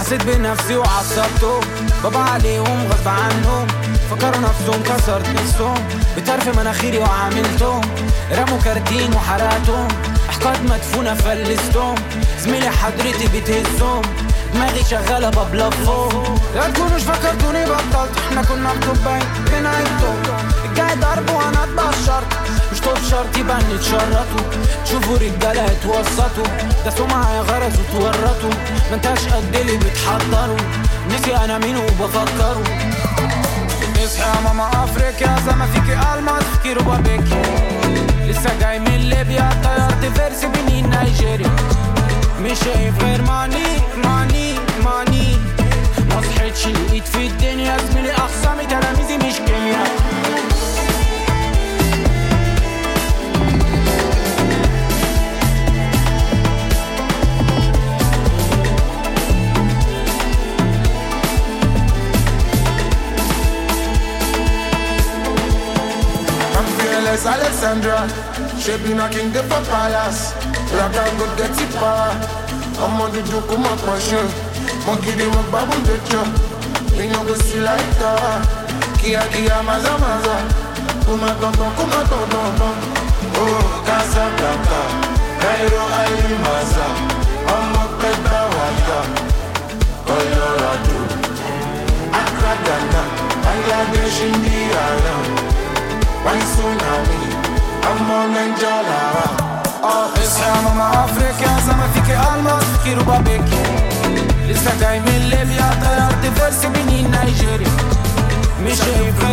حسيت بنفسي وعصبتهم بابا عليهم غصب عنهم فكروا نفسهم كسرت نفسهم بطرف مناخيري وعاملتهم رموا كرتين وحرقتهم احقاد مدفونة فلستهم زميلي حضرتي بتهزهم دماغي شغالة ببلفهم لا تكونوش فكرتوني بطلت احنا كنا بطبين بنعيدهم الجاي ضرب وانا اتبشرت مش طب شرط يبقى نتشرطوا تشوفوا رجالة اتوسطوا داسوا معايا غرز وتورطوا ما انتاش قد اللي بتحضروا نسي انا مين وبفكروا اصحى يا ماما افريقيا زي ما فيكي الماس فيكي روبابيكي لسه جاي من ليبيا طيرت فيرس بنين نيجيريا مش شايف غير ماني ماني ماني ما صحيتش لقيت في الدنيا زميلي اخصامي تلاميذي مش كيمياء I'm fearless Alexandra. Shaping a king the for palace. Black and good get it power. I'm on the joke, my passion. Monkey they walk babu the chop. We no go see like that. Kia kia maza maza. Kuma ton ton, kuma ton ton ton. Oh, Casablanca. Cairo, Ali Maza. I'm a peta wata. Colorado. Accra, Ghana. Bangladesh, India. Why tsunami? I'm on Angela. اصحى يا ماما افريقيا زي ما فيكي الماس فيكي روبابيكي لسه جاي من ليبيا طيرت فيرس بنين نيجيريا مش شايف